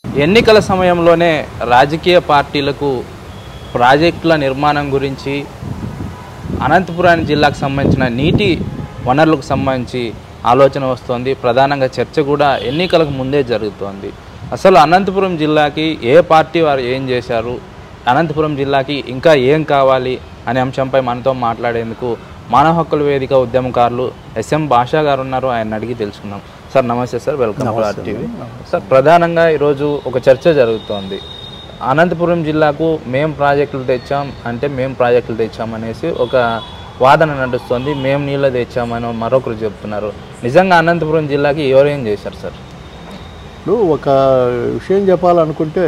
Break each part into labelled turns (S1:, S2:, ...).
S1: ఎన్నికల సమయంలోనే రాజకీయ పార్టీలకు ప్రాజెక్టుల నిర్మాణం గురించి అనంతపురం జిల్లాకు సంబంధించిన నీటి వనరులకు సంబంధించి ఆలోచన వస్తోంది ప్రధానంగా చర్చ కూడా ఎన్నికలకు ముందే జరుగుతోంది అసలు అనంతపురం జిల్లాకి ఏ పార్టీ వారు ఏం చేశారు అనంతపురం జిల్లాకి ఇంకా ఏం కావాలి అనే అంశంపై మనతో మాట్లాడేందుకు మానవ హక్కుల వేదిక ఉద్యమకారులు ఎస్ఎం భాషా గారు ఉన్నారు ఆయన అడిగి తెలుసుకుందాం సార్ నమస్తే sir welcome to R TV sir ప్రధానంగా ఈరోజు ఒక చర్చ జరుగుతోంది అనంతపురం జిల్లాకు మేం ప్రాజెక్టులు తెచ్చాం అంటే మేం ప్రాజెక్టులు తెచ్చాం అనేసి ఒక వాదన నడుస్తుంది మేము నీళ్ళు తెచ్చామని మరొకరు చెప్తున్నారు నిజంగా అనంతపురం జిల్లాకి ఎవరేం చేశారు సార్
S2: ఇప్పుడు ఒక విషయం చెప్పాలనుకుంటే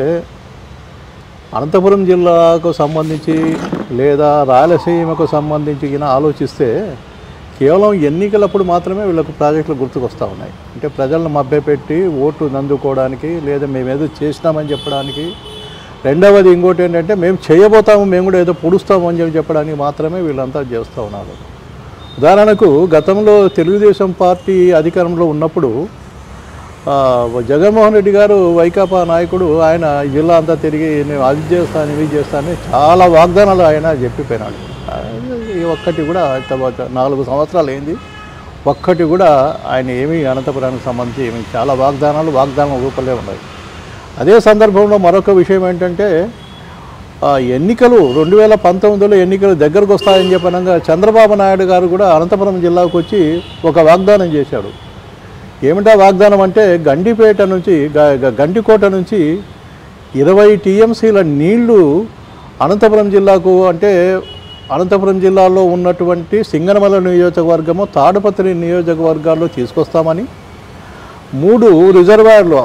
S2: అనంతపురం జిల్లాకు సంబంధించి లేదా రాయలసీమకు సంబంధించి గిన ఆలోచిస్తే కేవలం ఎన్నికలప్పుడు మాత్రమే వీళ్ళకు ప్రాజెక్టులు గుర్తుకొస్తూ ఉన్నాయి అంటే ప్రజలను మభ్యపెట్టి ఓట్లు నందుకోవడానికి లేదా మేము ఏదో చేసినామని చెప్పడానికి రెండవది ఇంకోటి ఏంటంటే మేము చేయబోతాము మేము కూడా ఏదో పొడుస్తాము అని చెప్పి చెప్పడానికి మాత్రమే వీళ్ళంతా చేస్తూ ఉన్నారు ఉదాహరణకు గతంలో తెలుగుదేశం పార్టీ అధికారంలో ఉన్నప్పుడు ఆ, జగన్మోహన్ రెడ్డి గారు వైకాపా నాయకుడు ఆయన ఈ జిల్లా అంతా తిరిగి నేను అది చేస్తాను ఇవి చేస్తాను చాలా వాగ్దానాలు ఆయన చెప్పిపోయినాడు ఆ, ఈ ఒక్కటి కూడా తర్వాత నాలుగు సంవత్సరాలు అయింది ఒక్కటి కూడా ఆయన ఏమీ అనంతపురానికి సంబంధించి ఏమి చాలా వాగ్దానాలు వాగ్దానం రూపంలో ఉన్నాయి అదే సందర్భంలో మరొక విషయం ఏంటంటే ఆ, ఎన్నికలు రెండు వేల పంతొమ్మిదిలో ఎన్నికలు దగ్గరకు వస్తాయని చెప్పనంగా చంద్రబాబు నాయుడు గారు కూడా అనంతపురం జిల్లాకు వచ్చి ఒక వాగ్దానం చేశాడు ఏమిటా వాగ్దానం అంటే గండిపేట నుంచి గ- గ- గండికోట నుంచి ఇరవై టీఎంసీల నీళ్లు అనంతపురం జిల్లాకు అంటే అనంతపురం జిల్లాలో ఉన్నటువంటి సింగనమల నియోజకవర్గము తాడుపత్రి నియోజకవర్గాల్లో తీసుకొస్తామని మూడు రిజర్వాయర్లు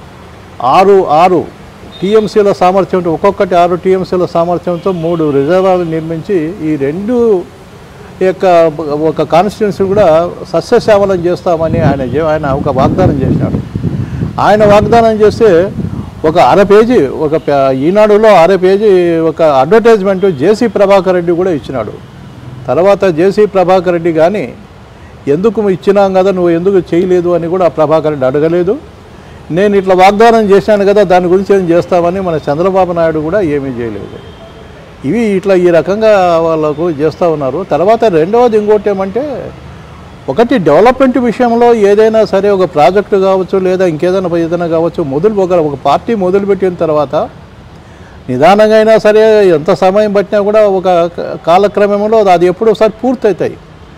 S2: ఆరు ఆరు టీఎంసీల సామర్థ్యంతో ఒక్కొక్కటి ఆరు టీఎంసీల సామర్థ్యంతో మూడు రిజర్వాయర్లు నిర్మించి ఈ రెండు యొక్క ఒక కాన్స్టిట్యున్సీ కూడా సస్యశ్యామలం చేస్తామని ఆయన చే- ఆయన ఒక వాగ్దానం చేశాడు ఆయన వాగ్దానం చేస్తే ఒక అర పేజీ ఒక ప- ఈనాడులో అర పేజీ ఒక అడ్వర్టైజ్మెంట్ జేసీ ప్రభాకర్ రెడ్డి కూడా ఇచ్చినాడు తర్వాత జేసీ ప్రభాకర్ రెడ్డి కానీ ఎందుకు ఇచ్చినాం కదా నువ్వు ఎందుకు చేయలేదు అని కూడా ఆ ప్రభాకర్ రెడ్డి అడగలేదు నేను ఇట్లా వాగ్దానం చేశాను కదా దాని గురించి ఏం చేస్తామని మన చంద్రబాబు నాయుడు కూడా ఏమీ చేయలేదు ఇవి ఇట్లా ఈ రకంగా వాళ్ళకు చేస్తూ ఉన్నారు తర్వాత రెండవది ఇంకోటి ఏమంటే ఒకటి డెవలప్మెంట్ విషయంలో ఏదైనా సరే ఒక ప్రాజెక్టు కావచ్చు లేదా ఇంకేదైనా ఏదైనా కావచ్చు మొదలు ఒక ఒక పార్టీ మొదలుపెట్టిన తర్వాత నిదానంగా అయినా సరే ఎంత సమయం పట్టినా కూడా ఒక క- కాలక్రమంలో అది ఎప్పుడో ఒకసారి పూర్తవుతాయి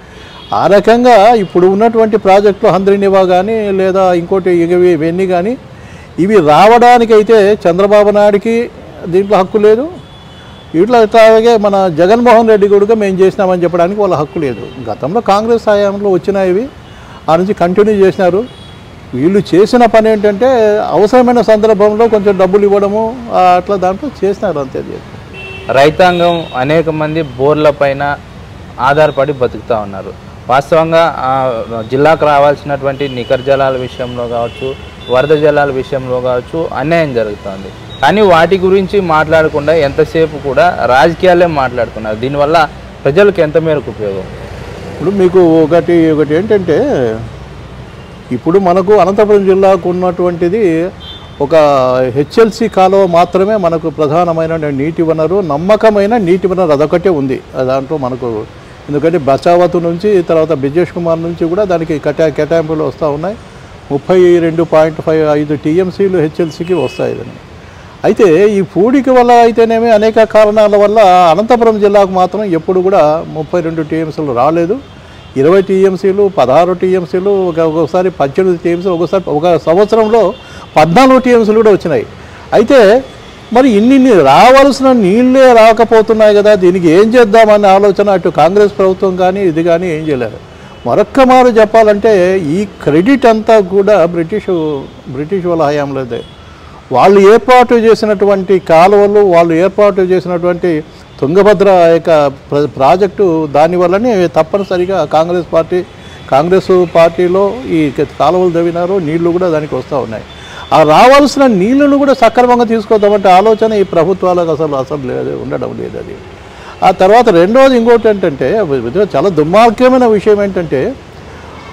S2: ఆ రకంగా ఇప్పుడు ఉన్నటువంటి ప్రాజెక్టులు హంద్రినివా కానీ లేదా ఇంకోటి ఇవి ఇవన్నీ కానీ ఇవి రావడానికైతే చంద్రబాబు నాయుడికి దీంట్లో హక్కు లేదు ఇట్లా అలాగే మన జగన్మోహన్ రెడ్డి కూడా మేము చేసినామని చెప్పడానికి వాళ్ళ హక్కు లేదు గతంలో కాంగ్రెస్ హయాంలో వచ్చిన ఇవి ఆ నుంచి కంటిన్యూ చేసినారు వీళ్ళు చేసిన పని ఏంటంటే అవసరమైన సందర్భంలో కొంచెం డబ్బులు ఇవ్వడము ఆ, అట్లా దాంట్లో చేసినారు అంతే
S1: రైతాంగం అనేక మంది బోర్ల పైన ఆధారపడి బతుకుతూ ఉన్నారు వాస్తవంగా ఆ, జిల్లాకు రావాల్సినటువంటి నికర జలాల విషయంలో కావచ్చు వరద జలాల విషయంలో కావచ్చు అన్యాయం జరుగుతుంది కానీ వాటి గురించి మాట్లాడకుండా ఎంతసేపు కూడా రాజకీయాలే మాట్లాడుతున్నారు దీనివల్ల ప్రజలకు ఎంత మేరకు ఉపయోగం
S2: ఇప్పుడు మీకు ఒకటి ఒకటి ఏంటంటే ఇప్పుడు మనకు అనంతపురం జిల్లాకు ఉన్నటువంటిది ఒక హెచ్ఎల్సి కాలువ మాత్రమే మనకు ప్రధానమైన నీటి వనరు నమ్మకమైన నీటి వనరు అదొకటే ఉంది ఆ దాంట్లో మనకు ఎందుకంటే బచావతు నుంచి తర్వాత బ్రిజేష్ కుమార్ నుంచి కూడా దానికి కటా కేటాయింపులు వస్తూ ఉన్నాయి ముప్పై రెండు పాయింట్ ఫైవ్ ఐదు టీఎంసీలు హెచ్ఎల్సికి వస్తాయి దాన్ని అయితే ఈ పూడికి వల్ల అయితేనేమి అనేక కారణాల వల్ల అనంతపురం జిల్లాకు మాత్రం ఎప్పుడు కూడా ముప్పై రెండు టీఎంసీలు రాలేదు ఇరవై టీఎంసీలు పదహారు టీఎంసీలు ఒక ఒకసారి పద్దెనిమిది టీఎంసీలు ఒకసారి ఒక సంవత్సరంలో పద్నాలుగు టీఎంసీలు కూడా వచ్చినాయి అయితే మరి ఇన్ని ఇన్ని రావాల్సిన నీళ్ళే రాకపోతున్నాయి కదా దీనికి ఏం చేద్దామనే ఆలోచన అటు కాంగ్రెస్ ప్రభుత్వం కానీ ఇది కానీ ఏం చేయలేదు మరొక్క మారు చెప్పాలంటే ఈ క్రెడిట్ అంతా కూడా బ్రిటిష్ బ్రిటిష్ వాళ్ళ హయాంలోదే వాళ్ళు ఏర్పాటు చేసినటువంటి కాలువలు వాళ్ళు ఏర్పాటు చేసినటువంటి తుంగభద్ర యొక్క ప్ర- ప్రాజెక్టు దానివల్లనే తప్పనిసరిగా కాంగ్రెస్ పార్టీ కాంగ్రెస్ పార్టీలో ఈ కాలువలు తవ్వినారు నీళ్లు కూడా దానికి వస్తూ ఉన్నాయి ఆ రావాల్సిన నీళ్లను కూడా సక్రమంగా తీసుకోదామంటే ఆలోచన ఈ ప్రభుత్వాలకు అసలు అసలు లేదు ఉండడం లేదు అది ఆ తర్వాత రెండోది ఇంకోటి ఏంటంటే ఇది చాలా దుర్మార్గమైన విషయం ఏంటంటే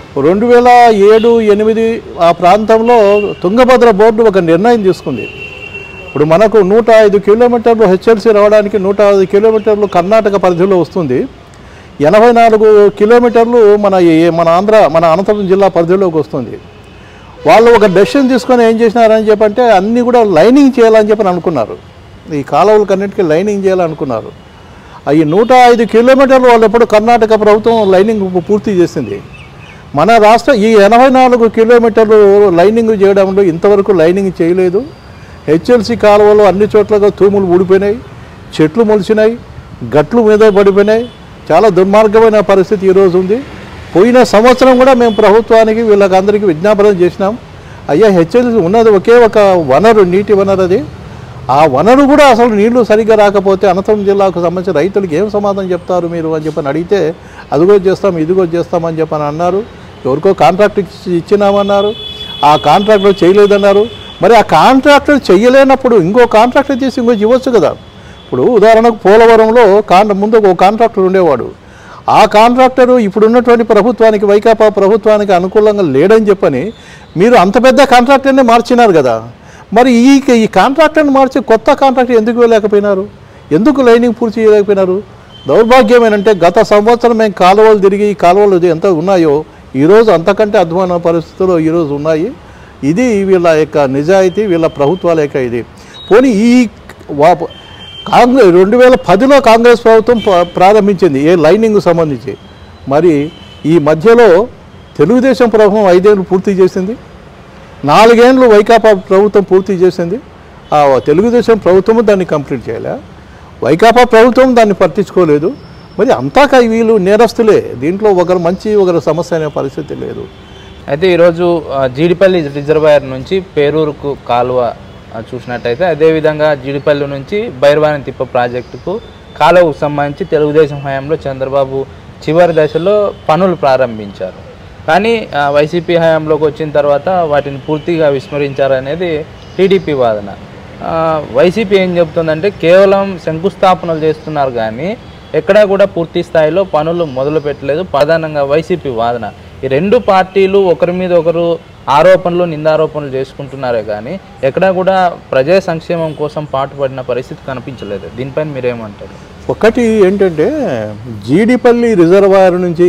S2: రెండు వేల ఏడు ఎనిమిది ఆ ప్రాంతంలో తుంగభద్ర బోర్డు ఒక నిర్ణయం తీసుకుంది ఇప్పుడు మనకు నూట ఐదు కిలోమీటర్లు హెచ్ఎల్సీ రావడానికి నూట ఐదు కిలోమీటర్లు కర్ణాటక పరిధిలో వస్తుంది ఎనభై నాలుగు కిలోమీటర్లు మన ఏ- మన ఆంధ్ర మన అనంతపురం జిల్లా పరిధిలోకి వస్తుంది వాళ్ళు ఒక డెసిషన్ తీసుకొని ఏం చేసినారని చెప్పంటే అన్నీ కూడా లైనింగ్ చేయాలని చెప్పని అనుకున్నారు ఈ కాలువలకు అన్నిటికీ లైనింగ్ చేయాలనుకున్నారు అవి నూట ఐదు కిలోమీటర్లు వాళ్ళు ఎప్పుడు కర్ణాటక ప్రభుత్వం లైనింగ్ పూర్తి చేసింది మన రాష్ట్ర ఈ ఎనభై నాలుగు కిలోమీటర్లు లైనింగ్ చేయడంలో ఇంతవరకు లైనింగ్ చేయలేదు హెచ్ఎల్సి కాలువలు అన్ని చోట్ల తూములు ఊడిపోయినాయి చెట్లు మొలిచినాయి గట్లు మీద పడిపోయినాయి చాలా దుర్మార్గమైన పరిస్థితి ఈరోజు ఉంది పోయిన సంవత్సరం కూడా మేము ప్రభుత్వానికి వీళ్ళకి అందరికీ విజ్ఞాపనం చేసినాం అయ్యా హెచ్ఎల్సి ఉన్నది ఒకే ఒక వనరు నీటి వనరు అది ఆ వనరు కూడా అసలు నీళ్లు సరిగ్గా రాకపోతే అనంతపురం జిల్లాకు సంబంధించిన రైతులకు ఏం సమాధానం చెప్తారు మీరు అని చెప్పని అడిగితే అదిగో చేస్తాం ఇదిగో చేస్తామని చెప్పని అన్నారు ఎవరికో కాంట్రాక్ట్ ఇచ్చి ఇచ్చినామన్నారు ఆ కాంట్రాక్టర్ చేయలేదన్నారు మరి ఆ కాంట్రాక్టర్ చేయలేనప్పుడు ఇంకో కాంట్రాక్టర్ చేసి ఇంకో ఇవ్వచ్చు కదా ఇప్పుడు ఉదాహరణకు పోలవరంలో కాంట్రా ముందు ఒక కాంట్రాక్టర్ ఉండేవాడు ఆ కాంట్రాక్టరు ఇప్పుడున్నటువంటి ప్రభుత్వానికి వైకాపా ప్రభుత్వానికి అనుకూలంగా లేడని చెప్పని మీరు అంత పెద్ద కాంట్రాక్టర్ని మార్చినారు కదా మరి ఈ ఈ కాంట్రాక్టర్ని మార్చి కొత్త కాంట్రాక్టర్ ఎందుకు వెళ్ళలేకపోయినారు ఎందుకు లైనింగ్ పూర్తి చేయలేకపోయినారు దౌర్భాగ్యం ఏంటంటే గత సంవత్సరం మేము కాలువలు తిరిగి ఈ కాలువలు ఎంత ఉన్నాయో ఈరోజు అంతకంటే అధ్వాన పరిస్థితులు ఈరోజు ఉన్నాయి ఇది వీళ్ళ యొక్క నిజాయితీ వీళ్ళ ప్రభుత్వాల యొక్క ఇది పోనీ ఈ వా కాంగ్రెస్ రెండు వేల పదిలో కాంగ్రెస్ ప్రభుత్వం ప్ర- ప్రారంభించింది ఏ లైనింగ్ సంబంధించి మరి ఈ మధ్యలో తెలుగుదేశం ప్రభుత్వం ఐదేళ్ళు పూర్తి చేసింది నాలుగేండ్లు వైకాపా ప్రభుత్వం పూర్తి చేసింది ఆ తెలుగుదేశం ప్రభుత్వం దాన్ని కంప్లీట్ చేయలే వైకాపా ప్రభుత్వం దాన్ని పట్టించుకోలేదు మరి అంతా కా- వీళ్ళు నేరస్తులే దీంట్లో ఒకరు మంచి ఒకరు సమస్య అనే పరిస్థితి లేదు
S1: అయితే ఈరోజు ఆ, జీడిపల్లి రిజర్వాయర్ నుంచి పేరూరుకు కాలువ ఆ, చూసినట్టయితే అదేవిధంగా జీడిపల్లి నుంచి బైర్వాణి తిప్ప ప్రాజెక్టుకు కాలువకు సంబంధించి తెలుగుదేశం హయాంలో చంద్రబాబు చివరి దశలో పనులు ప్రారంభించారు కానీ ఆ, వైసీపీ హయాంలోకి వచ్చిన తర్వాత వాటిని పూర్తిగా విస్మరించారనేది టీడీపీ వాదన ఆ, వైసీపీ ఏం చెబుతుందంటే కేవలం శంకుస్థాపనలు చేస్తున్నారు కానీ ఎక్కడా కూడా పూర్తి స్థాయిలో పనులు మొదలు పెట్టలేదు ప్రధానంగా వైసీపీ వాదన ఈ రెండు పార్టీలు ఒకరి మీద ఒకరు ఆరోపణలు నిందారోపణలు చేసుకుంటున్నారే కానీ ఎక్కడా కూడా ప్రజా సంక్షేమం కోసం పాటుపడిన పరిస్థితి కనిపించలేదు దీనిపైన మీరేమంటారు
S2: ఒకటి ఏంటంటే జీడిపల్లి రిజర్వాయర్ నుంచి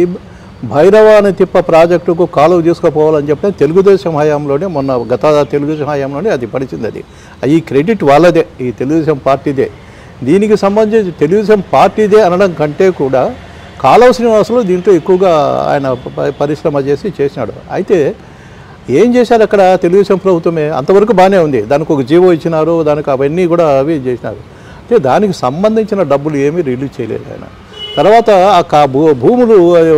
S2: భైరవాని తిప్ప ప్రాజెక్టుకు కాలువ తీసుకుపోవాలని చెప్పి తెలుగుదేశం హయాంలోనే మొన్న గత తెలుగుదేశం హయాంలోనే అది పడిచింది అది ఈ క్రెడిట్ వాళ్ళదే ఈ తెలుగుదేశం పార్టీదే దీనికి సంబంధించి తెలుగుదేశం పార్టీదే అనడం కంటే కూడా కాలువ శ్రీనివాసులు దీంట్లో ఎక్కువగా ఆయన ప- పరిశ్రమ చేసి చేసినాడు అయితే ఏం చేశారు అక్కడ తెలుగుదేశం ప్రభుత్వమే అంతవరకు బాగానే ఉంది దానికి ఒక జీవో ఇచ్చినారు దానికి అవన్నీ కూడా అవి చేసినారు అంటే దానికి సంబంధించిన డబ్బులు ఏమీ రిలీజ్ చేయలేదు ఆయన తర్వాత ఆ కా భూ భూములు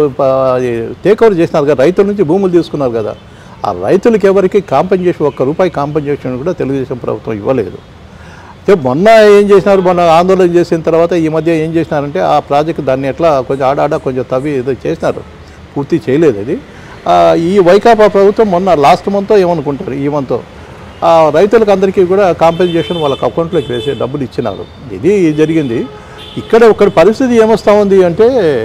S2: టేక్ ఓవర్ చేసినారు కదా రైతుల నుంచి భూములు తీసుకున్నారు కదా ఆ రైతులకి ఎవరికి కాంపెన్సేషన్ ఒక్క రూపాయి కాంపెన్సేషన్ కూడా తెలుగుదేశం ప్రభుత్వం ఇవ్వలేదు అయితే మొన్న ఏం చేసినారు మొన్న ఆందోళన చేసిన తర్వాత ఈ మధ్య ఏం చేసినారంటే ఆ ప్రాజెక్ట్ దాన్ని ఎట్లా కొంచెం ఆడాడ కొంచెం తవ్వి ఏదో చేసినారు పూర్తి చేయలేదు అది ఆ, ఈ వైకాపా ప్రభుత్వం మొన్న లాస్ట్ మంత్ ఏమనుకుంటారు ఈ మంత్ ఆ రైతులకు అందరికీ కూడా కాంపెన్సేషన్ వాళ్ళకి అకౌంట్లోకి వేసే డబ్బులు ఇచ్చినారు ఇది జరిగింది ఇక్కడ ఒక పరిస్థితి ఏమొస్తా ఉంది అంటే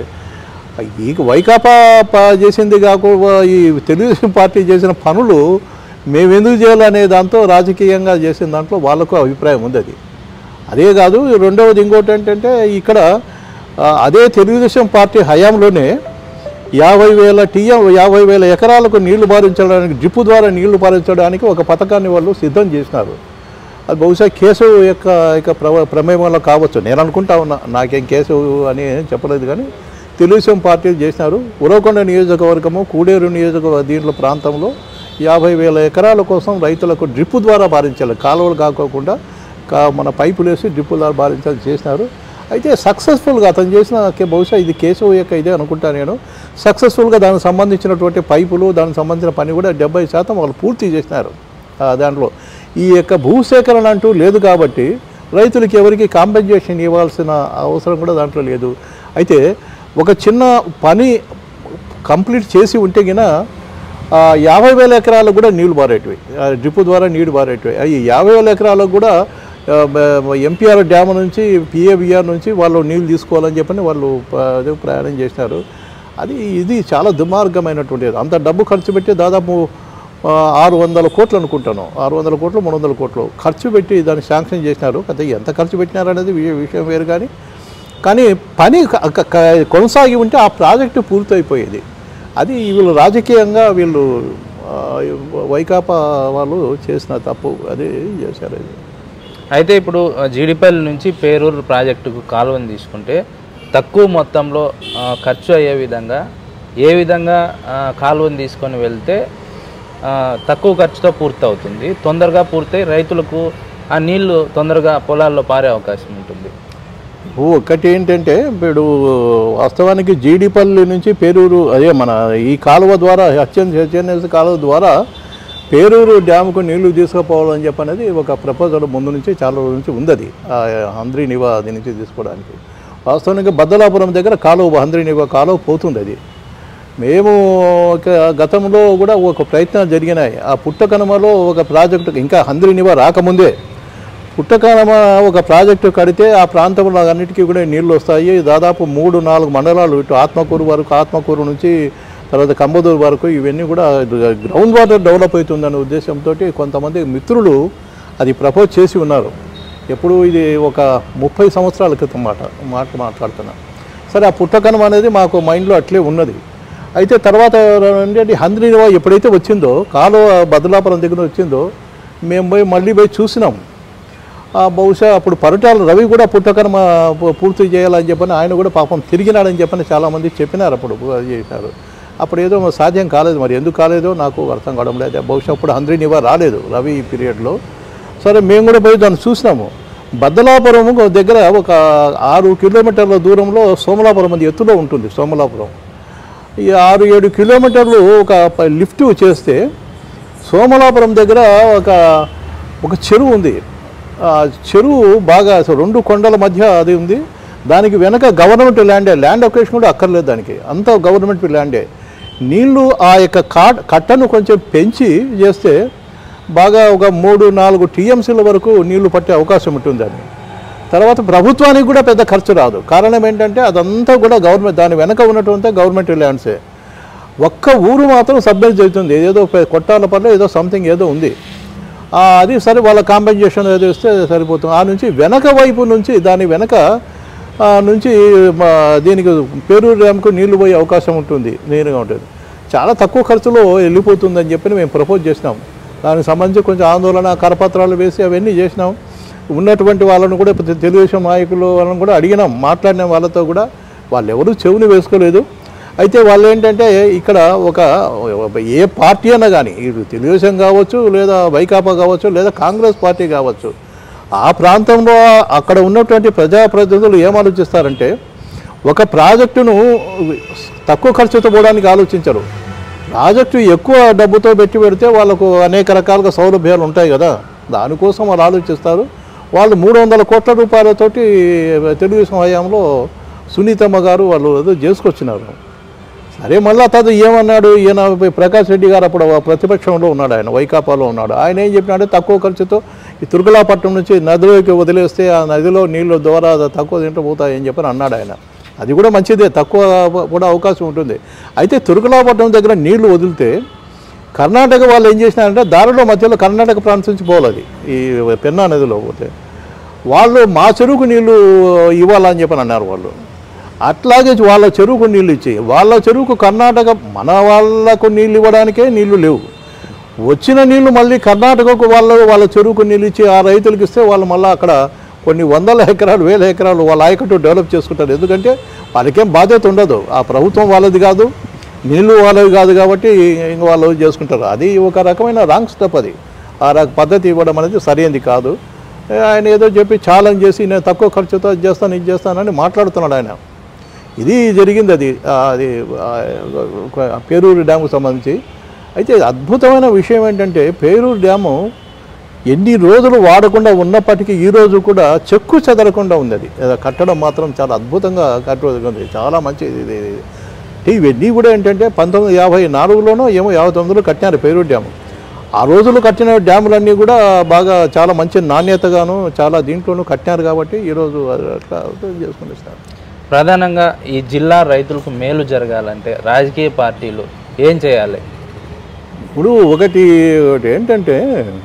S2: ఈ వైకాపా ప- చేసింది కాకుండా ఈ తెలుగుదేశం పార్టీ చేసిన పనులు మేము ఎందుకు చేయాలనే దాంతో రాజకీయంగా చేసిన దాంట్లో వాళ్ళకు అభిప్రాయం ఉంది అది అదే కాదు రెండవది ఇంకోటి ఏంటంటే ఇక్కడ ఆ, అదే తెలుగుదేశం పార్టీ హయాంలోనే యాభై వేల టీఎం యాభై వేల ఎకరాలకు నీళ్లు పారించడానికి డ్రిప్ ద్వారా నీళ్లు పారించడానికి ఒక పథకాన్ని వాళ్ళు సిద్ధం చేసినారు అది బహుశా కేసు యొక్క యొక్క ప్ర ప్రమేయం వల్ల కావచ్చు నేను అనుకుంటా ఉన్నా నాకేం కేసు అని ఏం చెప్పలేదు కానీ తెలుగుదేశం పార్టీలు చేసినారు ఉరవకొండ నియోజకవర్గము కూడేరు నియోజకవర్గ దీంట్లో ప్రాంతంలో యాభై వేల ఎకరాల కోసం రైతులకు డ్రిప్ ద్వారా భారించాలి కాలువలు కాకోకుండా కా మన పైపులు వేసి డ్రిప్ ద్వారా భారించాలి చేసినారు అయితే సక్సెస్ఫుల్గా అతను చేసిన కే- బహుశా ఇది కేశవ యొక్క ఇదే అనుకుంటా నేను సక్సెస్ఫుల్గా దానికి సంబంధించినటువంటి పైపులు దానికి సంబంధించిన పని కూడా డెబ్బై శాతం వాళ్ళు పూర్తి చేసినారు ఆ, దాంట్లో ఈ యొక్క భూసేకరణ అంటూ లేదు కాబట్టి రైతులకి ఎవరికి కాంపెన్సేషన్ ఇవ్వాల్సిన అవసరం కూడా దాంట్లో లేదు అయితే ఒక చిన్న పని కంప్లీట్ చేసి ఉంటే గిన ఆ, యాభై వేల ఎకరాలకు కూడా నీళ్లు బారేటివి డ్రిప్ ద్వారా నీళ్లు బారేటివి ఈ యాభై వేల ఎకరాలకు కూడా ఎంపీఆర్ డ్యామ్ నుంచి పిఏబిఆర్ నుంచి వాళ్ళు నీళ్లు తీసుకోవాలని చెప్పని వాళ్ళు ప- అదే ప్రయాణం చేసినారు అది ఇది చాలా దుర్మార్గమైనటువంటిది అంత డబ్బు ఖర్చు పెట్టి దాదాపు ఆ, ఆరు వందల కోట్లు అనుకుంటాను ఆరు వందల కోట్లు మూడు వందల కోట్లు ఖర్చు పెట్టి దాన్ని శాంక్షన్ చేసినారు అయితే ఎంత ఖర్చు పెట్టినారు అనేది వి- విషయం వేరు కానీ కానీ పని క- క- క- కొనసాగి ఉంటే ఆ ప్రాజెక్టు పూర్తయిపోయేది అది వీళ్ళు రాజకీయంగా వీళ్ళు ఆ, వైకాపా వాళ్ళు చేసిన తప్పు అది చేశారు అది
S1: అయితే ఇప్పుడు ఆ, జీడిపల్లి నుంచి పేరూరు ప్రాజెక్టుకు కాలువను తీసుకుంటే తక్కువ మొత్తంలో ఆ, ఖర్చు అయ్యే విధంగా ఏ విధంగా ఆ, కాలువను తీసుకొని వెళ్తే ఆ, తక్కువ ఖర్చుతో పూర్తవుతుంది తొందరగా పూర్తయి రైతులకు ఆ నీళ్లు తొందరగా పొలాల్లో పారే అవకాశం ఉంటుంది
S2: ఒకటి ఏంటంటే ఇప్పుడు వాస్తవానికి జీడిపల్లి నుంచి పేరూరు అదే మన ఈ కాలువ ద్వారా హెచ్ఎన్ హెచ్ఎన్ఎస్ కాలువ ద్వారా పేరూరు డ్యాముకు నీళ్లు తీసుకుపోవాలని చెప్పనేది ఒక ప్రపోజల్ ముందు నుంచి చాలా రోజుల నుంచి ఉంది అది ఆ హంద్రీ నివా అది నుంచి తీసుకోవడానికి వాస్తవానికి బద్దలాపురం దగ్గర కాలువ హంద్రీ నివా కాలువ పోతుంది అది మేము ఒక గతంలో కూడా ఒక ప్రయత్నం జరిగినాయి ఆ పుట్టకనుమలో ఒక ప్రాజెక్టు ఇంకా హంద్రీ నివా రాకముందే పుట్టకాలమ ఒక ప్రాజెక్టు కడితే ఆ ప్రాంతంలో అన్నిటికీ కూడా నీళ్లు వస్తాయి దాదాపు మూడు నాలుగు మండలాలు ఇటు ఆత్మకూరు వరకు ఆత్మకూరు నుంచి తర్వాత కంబదూరు వరకు ఇవన్నీ కూడా గ్రౌండ్ వాటర్ డెవలప్ అవుతుందనే ఉద్దేశంతో కొంతమంది మిత్రులు అది ప్రపోజ్ చేసి ఉన్నారు ఎప్పుడు ఇది ఒక ముప్పై సంవత్సరాల క్రితం మాట మాట మాట్లాడుతున్నా సరే ఆ పుట్టకనం అనేది మాకు మైండ్లో అట్లే ఉన్నది అయితే తర్వాత ఏంటంటే హంద్రీనివా ఎప్పుడైతే వచ్చిందో కాలువ బదలాపురం దగ్గర వచ్చిందో మేము పోయి మళ్ళీ పోయి చూసినాం ఆ బహుశా అప్పుడు పరటాల రవి కూడా పుట్టకర్మ పూ- పూర్తి చేయాలని చెప్పని ఆయన కూడా పాపం తిరిగినాడని చెప్పని చాలామంది చెప్పినారు అప్పుడు అది చేసినారు అప్పుడు ఏదో సాధ్యం కాలేదు మరి ఎందుకు కాలేదో నాకు అర్థం కావడం లేదు బహుశా అప్పుడు హంద్రీ నివా రాలేదు రవి పీరియడ్లో సరే మేము కూడా పోయి దాన్ని చూసినాము బద్దలాపురం దగ్గర ఒక ఆరు కిలోమీటర్ల దూరంలో సోమలాపురం అది ఎత్తులో ఉంటుంది సోమలాపురం ఈ ఆరు ఏడు కిలోమీటర్లు ఒక ప- లిఫ్ట్ చేస్తే సోమలాపురం దగ్గర ఒక ఒక చెరువు ఉంది ఆ చెరువు బాగా అసలు రెండు కొండల మధ్య అది ఉంది దానికి వెనక గవర్నమెంట్ ల్యాండే ల్యాండ్ ఒకేషన్ కూడా అక్కర్లేదు దానికి అంతా గవర్నమెంట్ ల్యాండే నీళ్లు ఆ యొక్క కాట్ కట్టను కొంచెం పెంచి చేస్తే బాగా ఒక మూడు నాలుగు టీఎంసీల వరకు నీళ్లు పట్టే అవకాశం ఉంటుంది దాన్ని తర్వాత ప్రభుత్వానికి కూడా పెద్ద ఖర్చు రాదు కారణం ఏంటంటే అదంతా కూడా గవర్నమెంట్ దాని వెనక ఉన్నటువంటి గవర్నమెంట్ ల్యాండ్సే ఒక్క ఊరు మాత్రం సబ్మిట్ అవుతుంది ఏదో పె- కొట్టాల పనులు ఏదో సంథింగ్ ఏదో ఉంది ఆ, అది సరే వాళ్ళ కాంపెన్సేషన్ ఏదో ఇస్తే సరిపోతుంది ఆ నుంచి వెనక వైపు నుంచి దాని వెనక ఆ, నుంచి మా దీనికి పేరూరు డ్యామ్కు నీళ్లు పోయే అవకాశం ఉంటుంది నేరుగా ఉంటుంది చాలా తక్కువ ఖర్చులో వెళ్ళిపోతుందని చెప్పి మేము ప్రపోజ్ చేసినాం దానికి సంబంధించి కొంచెం ఆందోళన కరపత్రాలు వేసి అవన్నీ చేసినాం ఉన్నటువంటి వాళ్ళను కూడా ఇప్పుడు తెలుగుదేశం నాయకులు వాళ్ళని కూడా అడిగినాం మాట్లాడిన వాళ్ళతో కూడా వాళ్ళు ఎవరు చెవుని వేసుకోలేదు అయితే వాళ్ళు ఏంటంటే ఇక్కడ ఒక ఏ పార్టీ అయినా కానీ ఇటు తెలుగుదేశం కావచ్చు లేదా వైకాపా కావచ్చు లేదా కాంగ్రెస్ పార్టీ కావచ్చు ఆ ప్రాంతంలో అక్కడ ఉన్నటువంటి ప్రజాప్రతినిధులు ఏం ఆలోచిస్తారంటే ఒక ప్రాజెక్టును తక్కువ ఖర్చుతో పోవడానికి ఆలోచించరు ప్రాజెక్టు ఎక్కువ డబ్బుతో పెట్టి పెడితే వాళ్ళకు అనేక రకాలుగా సౌలభ్యాలు ఉంటాయి కదా దానికోసం వాళ్ళు ఆలోచిస్తారు వాళ్ళు మూడు వందల కోట్ల రూపాయలతోటి తెలుగుదేశం హయాంలో సునీతమ్మ గారు వాళ్ళు ఏదో చేసుకొచ్చినారు సరే మళ్ళీ అతను ఏమన్నాడు ఈయన ప్రకాష్ రెడ్డి గారు అప్పుడు ప్రతిపక్షంలో ఉన్నాడు ఆయన వైకాపాలో ఉన్నాడు ఆయన ఏం చెప్పినాడు తక్కువ ఖర్చుతో ఈ తుర్కలాపట్నం నుంచి నదిలోకి వదిలేస్తే ఆ నదిలో నీళ్లు ద్వారా తక్కువ తింటూ పోతాయని చెప్పని అన్నాడు ఆయన అది కూడా మంచిదే తక్కువ కూడా అవకాశం ఉంటుంది అయితే తుర్కలాపట్నం దగ్గర నీళ్లు వదిలితే కర్ణాటక వాళ్ళు ఏం చేసినారంటే దారిలో మధ్యలో కర్ణాటక ప్రాంతం నుంచి పోవాలి ఈ పెన్నా నదిలో పోతే వాళ్ళు మా చెరువుకు నీళ్లు ఇవ్వాలని చెప్పని అన్నారు వాళ్ళు అట్లాగే వాళ్ళ చెరువుకు నీళ్ళు ఇచ్చి వాళ్ళ చెరువుకు కర్ణాటక మన వాళ్ళకు నీళ్ళు ఇవ్వడానికే నీళ్లు లేవు వచ్చిన నీళ్లు మళ్ళీ కర్ణాటకకు వాళ్ళు వాళ్ళ చెరువుకు నీళ్ళు ఇచ్చి ఆ రైతులకు ఇస్తే వాళ్ళు మళ్ళీ అక్కడ కొన్ని వందల ఎకరాలు వేల ఎకరాలు వాళ్ళ ఆయకట్టు డెవలప్ చేసుకుంటారు ఎందుకంటే వాళ్ళకేం బాధ్యత ఉండదు ఆ ప్రభుత్వం వాళ్ళది కాదు నీళ్లు వాళ్ళవి కాదు కాబట్టి ఇంక వాళ్ళు చేసుకుంటారు అది ఒక రకమైన రాంగ్ స్టెప్ అది ఆ రక పద్ధతి ఇవ్వడం అనేది సరైనది కాదు ఆయన ఏదో చెప్పి ఛాలెంజ్ చేసి నేను తక్కువ ఖర్చుతో ఇది చేస్తాను ఇది చేస్తానని మాట్లాడుతున్నాడు ఆయన ఇది జరిగింది అది ఆ, అది ఆ, ఒక పేరూరు డ్యాముకు సంబంధించి అయితే అద్భుతమైన విషయం ఏంటంటే పేరూరు డ్యాము ఎన్ని రోజులు వాడకుండా ఉన్నప్పటికీ ఈ రోజు కూడా చెక్కు చెదరకుండా ఉంది అది అది కట్టడం మాత్రం చాలా అద్భుతంగా కట్టుకుంది చాలా మంచిది ఇది ఇది. ఇవన్నీ కూడా ఏంటంటే పంతొమ్మిది యాభై నాలుగులోనో ఏమో యాభై తొమ్మిదిలో కట్టినారు పేరూరు డ్యాము ఆ రోజులు కట్టిన డ్యాములన్నీ కూడా బాగా చాలా మంచి నాణ్యతగాను చాలా దీంట్లోనూ కట్టినారు కాబట్టి ఈరోజు అది అట్లా చేసుకుని ఇస్తారు
S1: ప్రధానంగా ఈ జిల్లా రైతులకు మేలు జరగాలంటే రాజకీయ పార్టీలు ఏం చేయాలి
S2: ఇప్పుడు ఒకటి ఒకటి ఏంటంటే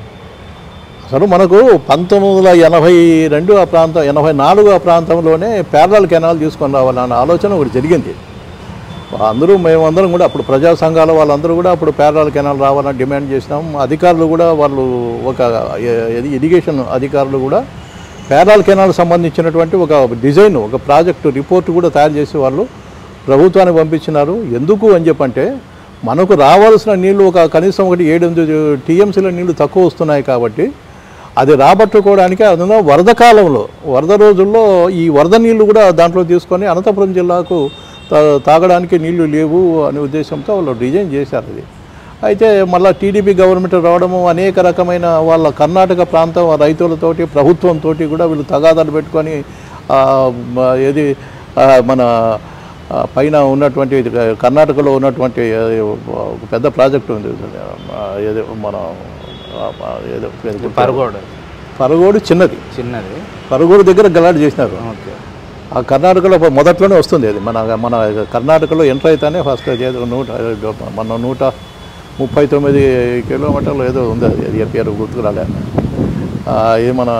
S2: అసలు మనకు పంతొమ్మిది వందల ఎనభై రెండు ఆ ప్రాంతం ఎనభై నాలుగు ఆ ప్రాంతంలోనే పేర్లల్ కెనాల్ తీసుకొని రావాలన్న ఆలోచన ఒకటి జరిగింది అందరూ మేమందరం కూడా అప్పుడు ప్రజా సంఘాల వాళ్ళందరూ కూడా అప్పుడు పేర్లల్ కెనాల్ రావాలని డిమాండ్ చేసినాం అధికారులు కూడా వాళ్ళు ఒక ఎ- ఇరిగేషన్ అధికారులు కూడా పేరాల్ కెనాల్ సంబంధించినటువంటి ఒక డిజైన్ ఒక ప్రాజెక్టు రిపోర్ట్ కూడా తయారు చేసి వాళ్ళు ప్రభుత్వానికి పంపించినారు ఎందుకు అని చెప్పంటే మనకు రావాల్సిన నీళ్లు ఒక కనీసం ఒకటి ఏడు ఎనిమిది టీఎంసీల నీళ్లు తక్కువ వస్తున్నాయి కాబట్టి అది రాబట్టుకోవడానికి అందులో వరద కాలంలో వరద రోజుల్లో ఈ వరద నీళ్లు కూడా దాంట్లో తీసుకొని అనంతపురం జిల్లాకు తా- తాగడానికి నీళ్లు లేవు అనే ఉద్దేశంతో వాళ్ళు డిజైన్ చేశారు అది అయితే మళ్ళీ టీడీపీ గవర్నమెంట్ రావడము అనేక రకమైన వాళ్ళ కర్ణాటక ప్రాంతం రైతులతోటి ప్రభుత్వంతో కూడా వీళ్ళు తగాదాలు పెట్టుకొని ఆ, మ- ఏది ఆ, మన ఆ, పైన ఉన్నటువంటి ఇది కర్ణాటకలో ఉన్నటువంటి అది ఒక పెద్ద ప్రాజెక్టు ఉంది ఆ, ఏదో మన ఆ, ఆ, ఏదో పేరు
S1: పరగోడ
S2: పరగోడు చిన్నది
S1: చిన్నది
S2: పరగోడు దగ్గర గలాట్ చేసినారు
S1: ఓకే
S2: ఆ కర్ణాటకలో మొదట్లోనే వస్తుంది అది మన మన కర్ణాటకలో ఎంటర్ అయితేనే ఫస్ట్ ఏదో నూట మన నూట ముప్పై తొమ్మిది కిలోమీటర్లు ఏదో ఉంది అది అది పేరు గుర్తుకు రాలే ఆ, ఇది మన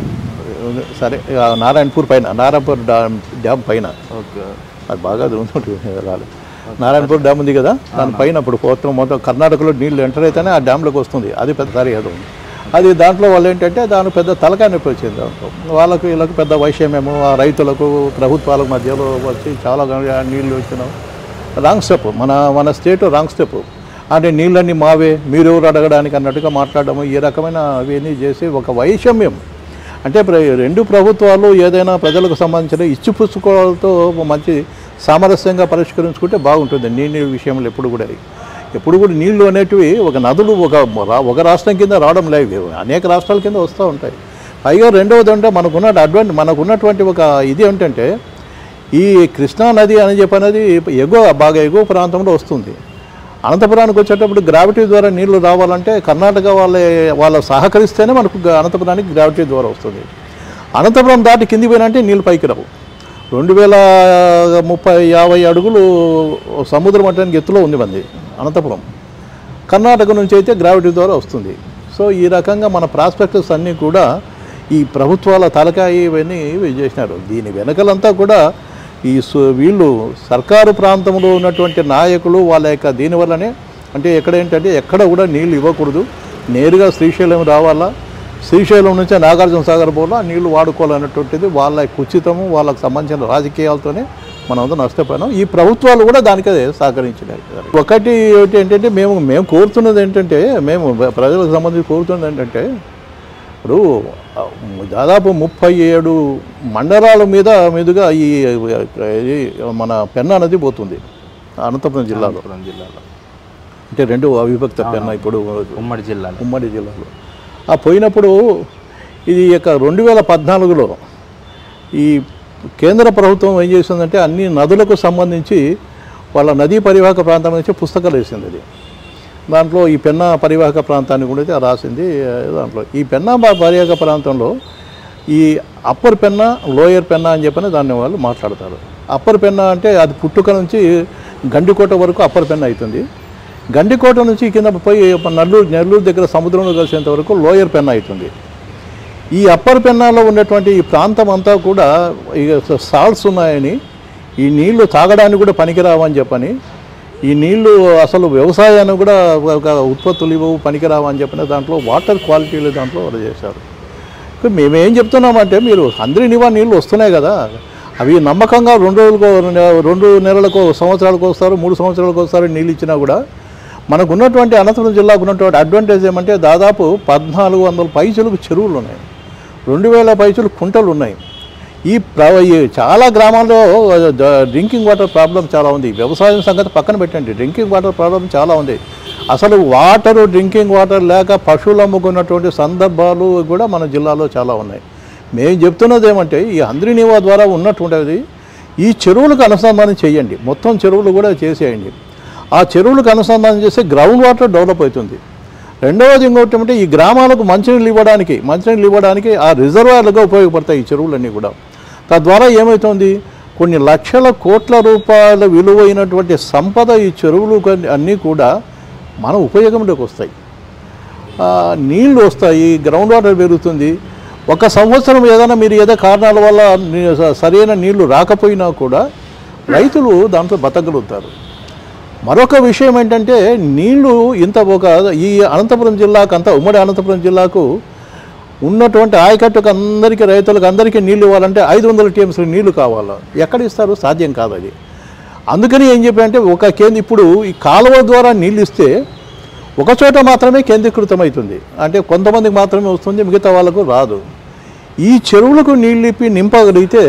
S2: సరే ఆ నారాయణపూర్ పైన నారాయణపూర్ డ్యామ్ డ్యామ్ పైన
S1: ఓకే
S2: అది బాగా ఉంటుంది రాలే నారాయణపూర్ డ్యామ్ ఉంది కదా దాని పైన ఇప్పుడు మొత్తం మొత్తం కర్ణాటకలో నీళ్లు ఎంటర్ అయితేనే ఆ డ్యామ్లోకి వస్తుంది అది పెద్ద సరి అది ఉంది అది దాంట్లో వాళ్ళు ఏంటంటే దాని పెద్ద తలకాయ నొప్పి వచ్చింది దాంట్లో వాళ్ళకు వీళ్ళకు పెద్ద వైషమ్యము ఆ రైతులకు ప్రభుత్వాల మధ్యలో వచ్చి చాలా గా- నీళ్లు వచ్చినాం రాంగ్ స్టెప్ మన మన స్టేట్ రాంగ్ స్టెప్ అంటే నీళ్ళన్నీ మావే మీరెవరు అడగడానికి అన్నట్టుగా మాట్లాడడము ఈ రకమైన అవన్నీ చేసి ఒక వైషమ్యం అంటే ప్ర- రెండు ప్రభుత్వాలు ఏదైనా ప్రజలకు సంబంధించిన ఇచ్చిపుచ్చుకోవడంతో మంచి సామరస్యంగా పరిష్కరించుకుంటే బాగుంటుంది నీళ్ళ విషయంలో ఎప్పుడు కూడా ఎప్పుడు కూడా నీళ్లు అనేటివి ఒక నదులు ఒక రా- ఒక రాష్ట్రం కింద రావడం లేవు అనేక రాష్ట్రాల కింద వస్తూ ఉంటాయి పైగా రెండవది అంటే మనకున్న అడ్వాంట్ మనకున్నటువంటి ఒక ఇది ఏంటంటే ఈ కృష్ణా నది అని చెప్పనేది ఎగువ బాగా ఎగువ ప్రాంతంలో వస్తుంది అనంతపురానికి వచ్చేటప్పుడు గ్రావిటీ ద్వారా నీళ్లు రావాలంటే కర్ణాటక వాళ్ళ వాళ్ళ సహకరిస్తేనే మనకు గ- అనంతపురానికి గ్రావిటీ ద్వారా వస్తుంది అనంతపురం దాటి కింది పోయినంటే నీళ్ళు పైకి రావు రెండు వేల ముప్పై యాభై అడుగులు సముద్ర మట్టానికి ఎత్తులో ఉంది మంది అనంతపురం కర్ణాటక నుంచి అయితే గ్రావిటీ ద్వారా వస్తుంది సో ఈ రకంగా మన ప్రాస్పెక్టస్ అన్నీ కూడా ఈ ప్రభుత్వాల తలకాయ ఇవన్నీ ఇవి చేసినారు దీని వెనకలంతా కూడా ఈ సు- వీళ్ళు సర్కారు ప్రాంతంలో ఉన్నటువంటి నాయకులు వాళ్ళ యొక్క దీనివల్లనే అంటే ఎక్కడ ఏంటంటే ఎక్కడ కూడా నీళ్ళు ఇవ్వకూడదు నేరుగా శ్రీశైలం రావాలా శ్రీశైలం నుంచే నాగార్జున సాగర్ పోలా నీళ్లు వాడుకోవాలన్నటువంటిది వాళ్ళ కుచితము వాళ్ళకు సంబంధించిన రాజకీయాలతోనే మనం అంతా నష్టపోయినాం ఈ ప్రభుత్వాలు కూడా దానికే సహకరించినాయి ఒకటి ఒకటి ఏంటంటే మేము మేము కోరుతున్నది ఏంటంటే మేము ప్రజలకు సంబంధించి కోరుతున్నది ఏంటంటే ఇప్పుడు ఆ, దాదాపు ముప్పై ఏడు మండలాల మీద మీదుగా ఈ ఇది మన పెన్నా నది పోతుంది అనంతపురం జిల్లాలో
S1: అనంతపురం జిల్లాలో
S2: అంటే రెండు అవిభక్త పెన్నా ఇప్పుడు
S1: ఉమ్మడి జిల్లాలో
S2: ఉమ్మడి జిల్లాలో ఆ పోయినప్పుడు ఇది యొక్క రెండు వేల పద్నాలుగులో ఈ కేంద్ర ప్రభుత్వం ఏం చేసిందంటే అన్ని నదులకు సంబంధించి వాళ్ళ నదీ పరివాహక ప్రాంతం నుంచి పుస్తకాలు వేసింది అది దాంట్లో ఈ పెన్నా పరివాహక ప్రాంతాన్ని కూడా అయితే రాసింది ఆ, దాంట్లో ఈ పెన్నా ప- పరివాహక ప్రాంతంలో ఈ అప్పర్ పెన్నా లోయర్ పెన్నా అని చెప్పని దాన్ని వాళ్ళు మాట్లాడతారు అప్పర్ పెన్నా అంటే అది పుట్టుక నుంచి గండికోట వరకు అప్పర్ పెన్నా అవుతుంది గండికోట నుంచి కింద పోయి నల్లూరు నెల్లూరు దగ్గర సముద్రంలో కలిసేంత వరకు లోయర్ పెన్నా అవుతుంది ఈ అప్పర్ పెన్నాలో ఉన్నటువంటి ఈ ప్రాంతం అంతా కూడా ఇక సాల్ట్స్ ఉన్నాయని ఈ నీళ్లు తాగడానికి కూడా పనికిరావని చెప్పని ఈ నీళ్లు అసలు వ్యవసాయానికి కూడా ఒక ఉత్పత్తులు ఇవ్వవు పనికిరావని చెప్పిన దాంట్లో వాటర్ క్వాలిటీలు దాంట్లో వాళ్ళు చేశారు ఇప్పుడు మేమేం చెప్తున్నామంటే మీరు అందరి నివా నీళ్ళు వస్తున్నాయి కదా అవి నమ్మకంగా రెండు రోజులకు రెండు నెలలకు సంవత్సరాలకు వస్తారు మూడు సంవత్సరాలకు వస్తారు నీళ్ళు ఇచ్చినా కూడా మనకు ఉన్నటువంటి అనంతపురం జిల్లాకు ఉన్నటువంటి అడ్వాంటేజ్ ఏమంటే దాదాపు పద్నాలుగు వందల పైచులకు చెరువులు ఉన్నాయి రెండు వేల పైచులు కుంటలు ఉన్నాయి ఈ ప్ర ఈ చాలా గ్రామాల్లో డ్రింకింగ్ వాటర్ ప్రాబ్లం చాలా ఉంది వ్యవసాయం సంగతి పక్కన పెట్టండి డ్రింకింగ్ వాటర్ ప్రాబ్లం చాలా ఉంది అసలు వాటర్ డ్రింకింగ్ వాటర్ లేక పశువులు అమ్ముకున్నటువంటి సందర్భాలు కూడా మన జిల్లాలో చాలా ఉన్నాయి మేము చెప్తున్నది ఏమంటే ఈ అంద్రినివా ద్వారా ఉన్నటువంటిది ఈ చెరువులకు అనుసంధానం చేయండి మొత్తం చెరువులు కూడా చేసేయండి ఆ చెరువులకు అనుసంధానం చేస్తే గ్రౌండ్ వాటర్ డెవలప్ అవుతుంది రెండవది ఇంకోటి ఏమంటే ఈ గ్రామాలకు మంచినీళ్ళు ఇవ్వడానికి మంచినీళ్ళు ఇవ్వడానికి ఆ రిజర్వాయర్లుగా ఉపయోగపడతాయి ఈ చెరువులన్నీ కూడా తద్వారా ఏమవుతుంది కొన్ని లక్షల కోట్ల రూపాయల విలువైనటువంటి సంపద ఈ చెరువులు కన్- అన్నీ కూడా మన ఉపయోగంలోకి వస్తాయి ఆ, నీళ్లు వస్తాయి గ్రౌండ్ వాటర్ పెరుగుతుంది ఒక సంవత్సరం ఏదైనా మీరు ఏదో కారణాల వల్ల నీ- స- సరైన నీళ్లు రాకపోయినా కూడా రైతులు దాంతో బతకగలుగుతారు మరొక విషయం ఏంటంటే నీళ్లు ఇంత ఒక ఈ అనంతపురం జిల్లాకు అంతా ఉమ్మడి అనంతపురం జిల్లాకు ఉన్నటువంటి ఆయకట్టుకు అందరికీ రైతులకు అందరికీ నీళ్లు ఇవ్వాలంటే ఐదు వందల టీఎంస్ నీళ్లు కావాలి ఎక్కడ ఇస్తారు సాధ్యం కాదు అది అందుకని ఏం చెప్పారంటే ఒక కేంద్ర ఇప్పుడు ఈ కాలువ ద్వారా నీళ్ళు ఇస్తే ఒక చోట మాత్రమే కేంద్రీకృతమవుతుంది అంటే కొంతమందికి మాత్రమే వస్తుంది మిగతా వాళ్ళకు రాదు ఈ చెరువులకు నీళ్ళు ఇప్పి నింపగలిగితే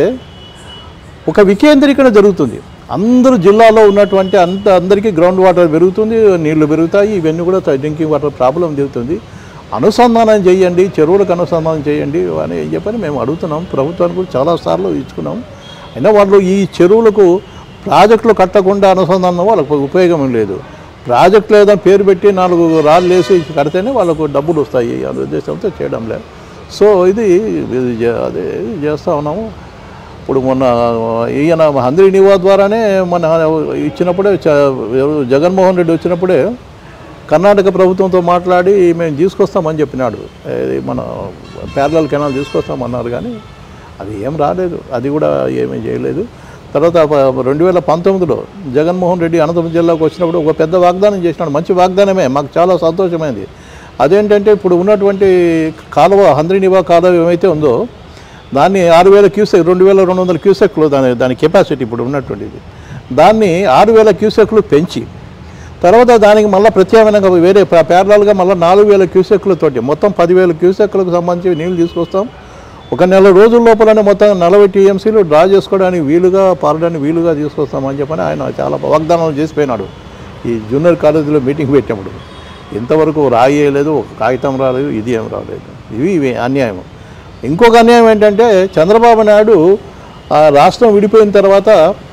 S2: ఒక వికేంద్రీకరణ జరుగుతుంది అందరూ జిల్లాలో ఉన్నటువంటి అంత అందరికీ గ్రౌండ్ వాటర్ పెరుగుతుంది నీళ్లు పెరుగుతాయి ఇవన్నీ కూడా డ్రింకింగ్ వాటర్ ప్రాబ్లం జరుగుతుంది అనుసంధానం చేయండి చెరువులకు అనుసంధానం చేయండి అని చెప్పని మేము అడుగుతున్నాం ప్రభుత్వానికి కూడా చాలాసార్లు ఇచ్చుకున్నాం అయినా వాళ్ళు ఈ చెరువులకు ప్రాజెక్టులు కట్టకుండా అనుసంధానం వాళ్ళకు ఉపయోగం లేదు ప్రాజెక్టులు ఏదైనా పేరు పెట్టి నాలుగు రాళ్ళు వేసి కడితేనే వాళ్ళకు డబ్బులు వస్తాయి అనే ఉద్దేశంతో చేయడం లేదు సో ఇది ఇది చే- అదే చేస్తూ ఉన్నాము ఇప్పుడు మొన్న ఈయన హంద్రి నివా ద్వారానే మన ఇచ్చినప్పుడే చ- ఎవరు జగన్మోహన్ రెడ్డి వచ్చినప్పుడే కర్ణాటక ప్రభుత్వంతో మాట్లాడి మేము తీసుకొస్తామని చెప్పినాడు ఇది మన ప్యారలల్ కెనాల్ తీసుకొస్తామన్నారు కానీ అది ఏం రాలేదు అది కూడా ఏమీ చేయలేదు తర్వాత ప- రెండు వేల పంతొమ్మిదిలో జగన్మోహన్ రెడ్డి అనంతపురం జిల్లాకు వచ్చినప్పుడు ఒక పెద్ద వాగ్దానం చేసినాడు మంచి వాగ్దానమే మాకు చాలా సంతోషమైంది అదేంటంటే ఇప్పుడు ఉన్నటువంటి కాలువ హంద్రినివా కాలువ ఏమైతే ఉందో దాన్ని ఆరు వేల క్యూసెక్ రెండు వేల రెండు వందల క్యూసెక్లు దాని దాని కెపాసిటీ ఇప్పుడు ఉన్నటువంటిది దాన్ని ఆరు వేల క్యూసెక్లు పెంచి తర్వాత దానికి మళ్ళీ ప్రత్యామ్నాయంగా వేరే ప- ప్యారలల్గా మళ్ళీ నాలుగు వేల క్యూసెక్లతోటి మొత్తం పదివేల క్యూసెక్లకు సంబంధించి నీళ్లు తీసుకొస్తాం ఒక నెల రోజుల లోపలనే మొత్తం నలభై టీఎంసీలు డ్రా చేసుకోవడానికి వీలుగా పారడానికి వీలుగా తీసుకొస్తామని చెప్పని ఆయన చాలా వాగ్దానాలు చేసిపోయినాడు ఈ జూనియర్ కాలేజీలో మీటింగ్ పెట్టినప్పుడు ఇంతవరకు రాయేయలేదు ఒక కాగితం రాలేదు ఇది ఏం రాలేదు ఇవి ఇవి అన్యాయం ఇంకొక అన్యాయం ఏంటంటే చంద్రబాబు నాయుడు ఆ రాష్ట్రం విడిపోయిన తర్వాత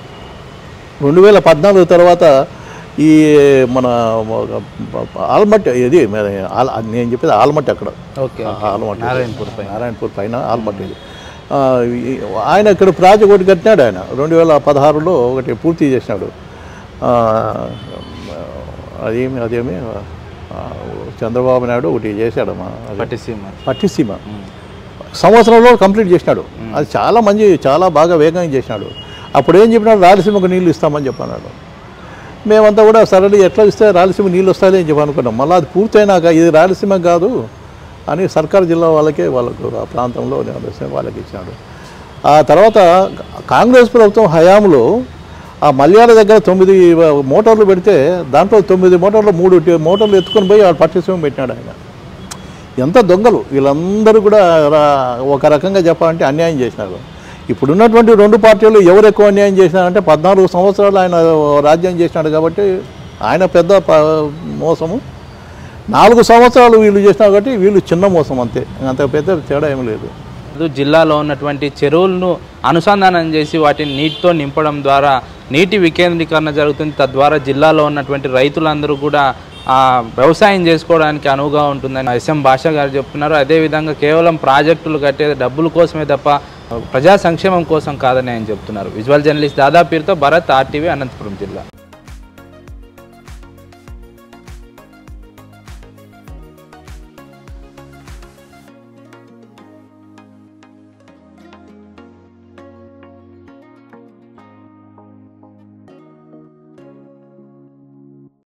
S2: రెండు వేల పద్నాలుగు తర్వాత ఈ మన ఆల్మట్టి ఇది మరి ఆల్- నేను చెప్పేది ఆల్మట్టి అక్కడ
S1: ఓకే
S2: ఆల్మట్టి
S1: నారాయణపూర్ పైన.
S2: నారాయణపూర్ పైన ఆల్మట్టి ఇది ఆ, ఈ- ఆయన ఇక్కడ ప్రాజెక్ట్ ఒకటి కట్టినాడు ఆయన రెండు వేల పదహారులో ఒకటి పూర్తి చేసినాడు ఆ, అదేమి అదేమి ఆ, చంద్రబాబు నాయుడు ఒకటి చేశాడమ్మా అది
S1: పట్టిసీమ
S2: పట్టిసీమ సంవత్సరంలో కంప్లీట్ చేసినాడు అది చాలా మంచి చాలా బాగా వేగంగా చేసినాడు అప్పుడు ఏం చెప్పినాడు రాయలసీమకు నీళ్ళు ఇస్తామని చెప్పన్నాడు మేమంతా కూడా సరళి ఎట్లా ఇస్తే రాయలసీమ నీళ్ళు వస్తాయి అని చెప్పి అనుకున్నాం మళ్ళీ అది పూర్తయినాక ఇది రాయలసీమ కాదు అని సర్కార్ జిల్లా వాళ్ళకే వాళ్ళకు ఆ ప్రాంతంలో రాయలసీమ వాళ్ళకి ఇచ్చినాడు ఆ తర్వాత కాంగ్రెస్ ప్రభుత్వం హయాంలో ఆ మల్యాల దగ్గర తొమ్మిది మోటార్లు పెడితే దాంట్లో తొమ్మిది మోటార్లు మూడు టి- మోటార్లు ఎత్తుకొని పోయి ఆ పట్టిసీమ పెట్టినాడు ఆయన ఎంత దొంగలు వీళ్ళందరూ కూడా రా- ఒక రకంగా చెప్పాలంటే అన్యాయం చేసినారు ఇప్పుడున్నటువంటి రెండు పార్టీలు ఎవరు ఎక్కువ అన్యాయం చేసినారంటే పద్నాలుగు సంవత్సరాలు ఆయన రాజ్యం చేసినాడు కాబట్టి ఆయన పెద్ద ప- మోసము నాలుగు సంవత్సరాలు వీళ్ళు చేసినారు కాబట్టి వీళ్ళు చిన్న మోసం అంతే అంత పెద్ద తేడా ఏం లేదు
S1: అది జిల్లాలో ఉన్నటువంటి చెరువులను అనుసంధానం చేసి వాటిని నీటితో నింపడం ద్వారా నీటి వికేంద్రీకరణ జరుగుతుంది తద్వారా జిల్లాలో ఉన్నటువంటి రైతులందరూ కూడా ఆ, వ్యవసాయం చేసుకోవడానికి అనువుగా ఉంటుందని ఎస్ఎం భాష గారు చెప్తున్నారు అదేవిధంగా కేవలం ప్రాజెక్టులు కట్టేది డబ్బుల కోసమే తప్ప ప్రజా సంక్షేమం కోసం కాదని ఆయన చెప్తున్నారు విజువల్ జర్నలిస్ట్ దాదాపీర్తో భరత్ ఆర్టీవీ అనంతపురం జిల్లా